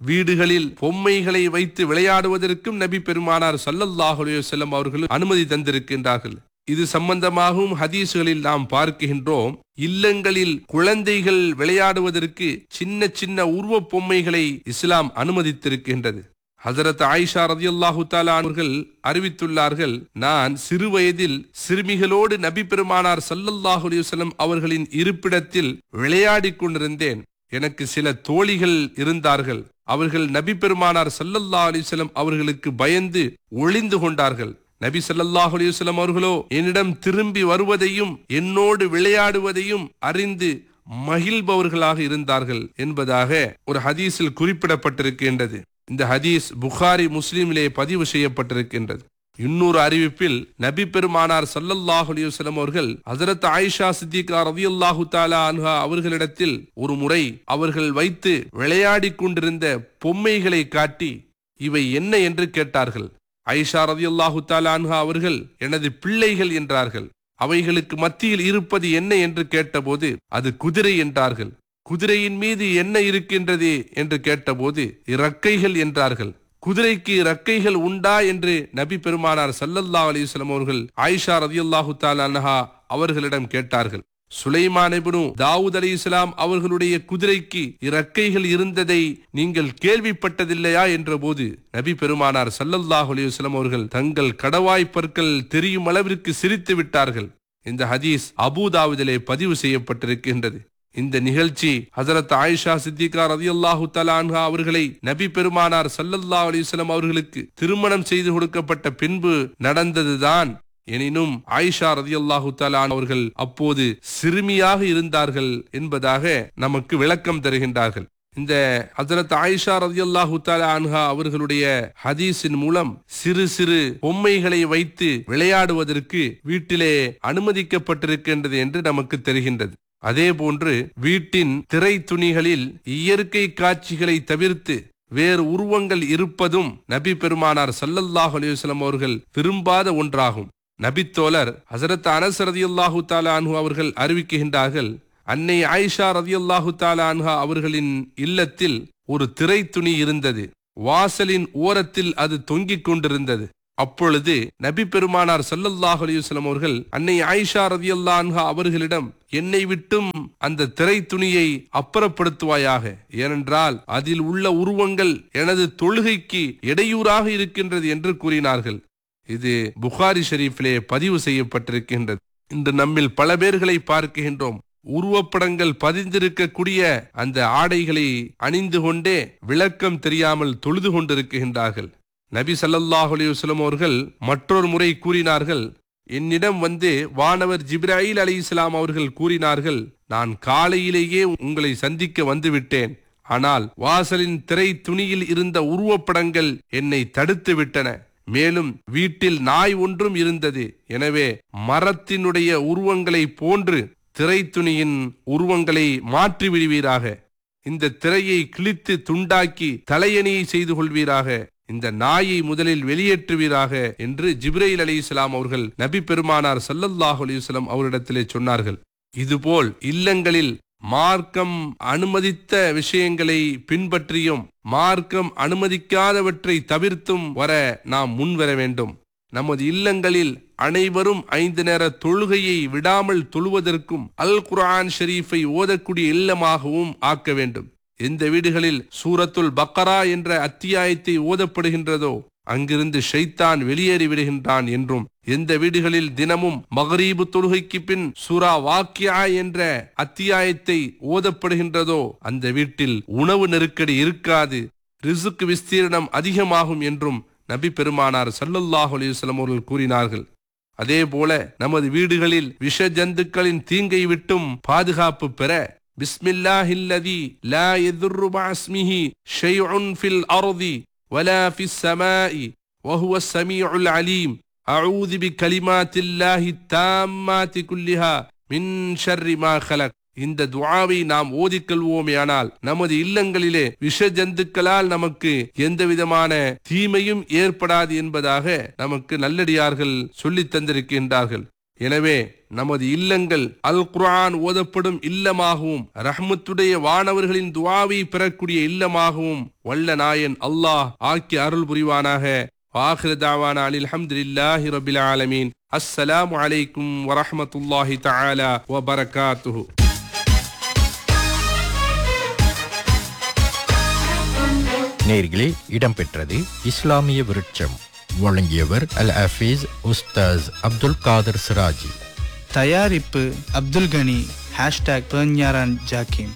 வீடுகளில் பொம்மைகளை வைத்து விளையாடுவதற்கும் நபி பெருமானார் ஸல்லல்லாஹு அலைஹி வஸல்லம் அவர்கள் அனுமதி தந்திருக்கின்றார்கள் இது சம்பந்தமாகவும் ஹதீஸ்களில் நாம் பார்க்கின்றோம் இல்லங்களில் குழந்தைகள் விளையாடுவதற்கு சின்ன சின்ன உருவப் பொம்மைகளை இஸ்லாம் அனுமதித்திருக்கின்றது ஹசரத் ஆயிஷா ரதியல்லாஹு தாலா அவர்கள் அறிவித்துள்ளார்கள் நான் சிறு வயதில் சிறுமிகளோடு நபி பெருமானார் ஸல்லல்லாஹு அலைஹி வஸல்லம் அவர்களின் இருப்பிடத்தில் விளையாடிக் கொண்டிருந்தேன் எனக்கு சில தோழிகள் இருந்தார்கள் அவர்கள் நபி பெருமானார் ஸல்லல்லாஹு அலைஹி வஸல்லம் அவர்களுக்கு பயந்து ஒளிந்து கொண்டார்கள் நபி ஸல்லல்லாஹு அலைஹி வஸல்லம் அவர்களோ என்னிடம் திரும்பி வருவதையும் என்னோடு விளையாடுவதையும் அறிந்து மகிழ்பவர்களாக இருந்தார்கள் என்பதாக ஒரு ஹதீஸில் குறிப்பிடப்பட்டிருக்கின்றது இந்த ஹதீஸ் புகாரி முஸ்லிமிலே பதிவு செய்யப்பட்டிருக்கின்றது இன்னொரு அறிவிப்பில் நபி பெருமானார் ஸல்லல்லாஹு அலைஹி வஸல்லம் அவர்கள் ஹஜரத் ஆயிஷா சித்திகா ரலியல்லாஹு தஆலா அன்ஹா அவர்களிடத்தில் ஒரு முறை அவர்கள் வைத்து விளையாடிக் கொண்டிருந்த பொம்மைகளை காட்டி இவை என்ன என்று கேட்டார்கள் ஐஷா ரதியுல்லாஹு தாலா அன்ஹா அவர்கள் எனது பிள்ளைகள் என்றார்கள் அவைகளுக்கு மத்தியில் இருப்பது என்ன என்று கேட்டபோது அது குதிரை என்றார்கள் குதிரையின் மீது என்ன இருக்கின்றது என்று கேட்டபோது இறக்கைகள் என்றார்கள் குதிரைக்கு இறக்கைகள் உண்டா என்று நபி பெருமானார் சல்லல்லா அலிஸ்லாம் அவர்கள் ஆயிஷா ரதியுல்லாஹு தாலா அன்ஹா அவர்களிடம் கேட்டார்கள் சுலைமானிபுனு தாவூத் அலி இஸ்லாம் அவர்களுடைய குதிரைக்கு இறக்கைகள் இருந்ததை நீங்கள் கேள்விப்பட்டதில்லையா என்ற போது நபி பெருமானார் சல்லல்லாஹு அலைஹி வஸல்லம் அவர்கள் தங்கள் கடவாய் பற்கள் தெரியும் அளவிற்கு சிரித்து விட்டார்கள் இந்த ஹதீஸ் அபூதாவுதிலே பதிவு செய்யப்பட்டிருக்கின்றது இந்த நிகழ்ச்சி ஹசரத் ஆயிஷா சித்திகா ரதியல்லாஹு தலான்ஹா அவர்களை நபி பெருமானார் சல்லல்லா அலிஸ்லாம் அவர்களுக்கு திருமணம் செய்து கொடுக்கப்பட்ட பின்பு நடந்ததுதான் எனினும் ஆயிஷா ரதியல்லாஹு தலான் அவர்கள் அப்போது சிறுமியாக இருந்தார்கள் என்பதாக நமக்கு விளக்கம் தருகின்றார்கள் இந்த ஹசரத் ஆயிஷா ரதியல்லாஹு தலா அன்ஹா அவர்களுடைய ஹதீஸின் மூலம் சிறு சிறு பொம்மைகளை வைத்து விளையாடுவதற்கு வீட்டிலே அனுமதிக்கப்பட்டிருக்கின்றது என்று நமக்கு தெரிகின்றது அதே போன்று வீட்டின் திரை துணிகளில் இயற்கை காட்சிகளை தவிர்த்து வேறு உருவங்கள் இருப்பதும் நபி பெருமானார் சல்லல்லாஹு அலையுஸ்லாம் அவர்கள் விரும்பாத ஒன்றாகும் நபித்தோழர் ஹசரத் அனஸ் ரதியுல்லாஹு தாலா அன்ஹு அவர்கள் அறிவிக்கின்றார்கள் அன்னை ஆயிஷா ரதியுல்லாஹு தாலா அன்ஹா அவர்களின் இல்லத்தில் ஒரு திரை துணி இருந்தது வாசலின் ஓரத்தில் அது தொங்கிக் கொண்டிருந்தது அப்பொழுது நபி பெருமானார் சல்லல்லாஹு அலையுஸ்லாம் அவர்கள் அன்னை ஆயிஷா ரதியல்லா அன்ஹா அவர்களிடம் என்னை விட்டும் அந்த திரை துணியை அப்புறப்படுத்துவாயாக ஏனென்றால் அதில் உள்ள உருவங்கள் எனது தொழுகைக்கு இடையூறாக இருக்கின்றது என்று கூறினார்கள் இது புகாரி ஷெரீஃபிலே பதிவு செய்யப்பட்டிருக்கின்றது இன்று நம்மில் பல பேர்களை பார்க்கின்றோம் உருவப்படங்கள் பதிந்திருக்கக்கூடிய அந்த ஆடைகளை அணிந்து கொண்டே விளக்கம் தெரியாமல் தொழுது கொண்டிருக்கின்றார்கள் நபி சல்லல்லாஹு அலைஹி வஸல்லம் அவர்கள் மற்றொரு முறை கூறினார்கள் என்னிடம் வந்து வானவர் ஜிப்ராயில் அலி இஸ்லாம் அவர்கள் கூறினார்கள் நான் காலையிலேயே உங்களை சந்திக்க வந்துவிட்டேன் ஆனால் வாசலின் திரை துணியில் இருந்த உருவப்படங்கள் என்னை தடுத்து விட்டன மேலும் வீட்டில் நாய் ஒன்றும் இருந்தது எனவே மரத்தினுடைய உருவங்களை போன்று திரை துணியின் உருவங்களை மாற்றி விடுவீராக இந்த திரையை கிழித்து துண்டாக்கி தலையணியை செய்து கொள்வீராக இந்த நாயை முதலில் வெளியேற்றுவீராக என்று ஜிப்ரைல் அலி இஸ்லாம் அவர்கள் நபி பெருமானார் சல்லல்லாஹு அலிஸ்லாம் அவரிடத்திலே சொன்னார்கள் இதுபோல் இல்லங்களில் மார்க்கம் அனுமதித்த விஷயங்களை பின்பற்றியும் மார்க்கம் அனுமதிக்காதவற்றை தவிர்த்தும் வர நாம் முன்வர வேண்டும் நமது இல்லங்களில் அனைவரும் ஐந்து நேர தொழுகையை விடாமல் தொழுவதற்கும் அல் குர்ஆன் ஷெரீஃபை ஓதக்கூடிய இல்லமாகவும் ஆக்க வேண்டும் எந்த வீடுகளில் சூரத்துல் பக்கரா என்ற அத்தியாயத்தை ஓதப்படுகின்றதோ அங்கிருந்து ஷைத்தான் வெளியேறி விடுகின்றான் என்றும் எந்த வீடுகளில் தினமும் மகரீபு தொழுகைக்கு பின் சூரா வாக்கியா என்ற அத்தியாயத்தை ஓதப்படுகின்றதோ அந்த வீட்டில் உணவு நெருக்கடி இருக்காது ரிசுக்கு விஸ்தீரணம் அதிகமாகும் என்றும் நபி பெருமானார் சல்லல்லாஹு அலையுஸ்லம் அவர்கள் கூறினார்கள் அதே போல நமது வீடுகளில் விஷ ஜந்துக்களின் தீங்கை விட்டும் பாதுகாப்பு பெற பிஸ்மில்லாஹில்லதி லா எதுர்ரு பாஸ்மிஹி ஷைஉன் ஃபில் அர்தி ولا في السماء وهو السميع العليم أعوذ بكلمات الله التامات كلها من شر ما خلق இந்த துவாவை நாம் ஓதிக்கொள்வோமேயானால் நமது இல்லங்களிலே விஷ ஜந்துக்களால் நமக்கு எந்த விதமான தீமையும் ஏற்படாது என்பதாக நமக்கு நல்லடியார்கள் சொல்லித் தந்திருக்கின்றார்கள் எனவே நமது இல்லங்கள் அல் குர்ஆன் ஓதப்படும் இல்லமாகவும் ரஹ்மத்துடைய வானவர்களின் துவாவை பெறக்கூடிய இல்லமாகவும் வல்ல நாயன் அல்லாஹ் ஆக்கி அருள் புரிவானாக ஆஹிர தாவானா அலில் ஹம்துலில்லாஹி ரபில் ஆலமீன் அஸ்ஸலாமு அலைக்கும் வரஹ்மத்துல்லாஹி தஆலா வ பரகாத்துஹு நேர்களே இடம்பெற்றது இஸ்லாமிய விருட்சம் வழங்கியவர் அல் ஹஃபீஸ் உஸ்தாஸ் அப்துல் காதர் சிராஜி தயாரிப்பு அப்துல் கனி ஹேஷ்டாக் பேஞ்ஞாரான் ஜாக்கிம்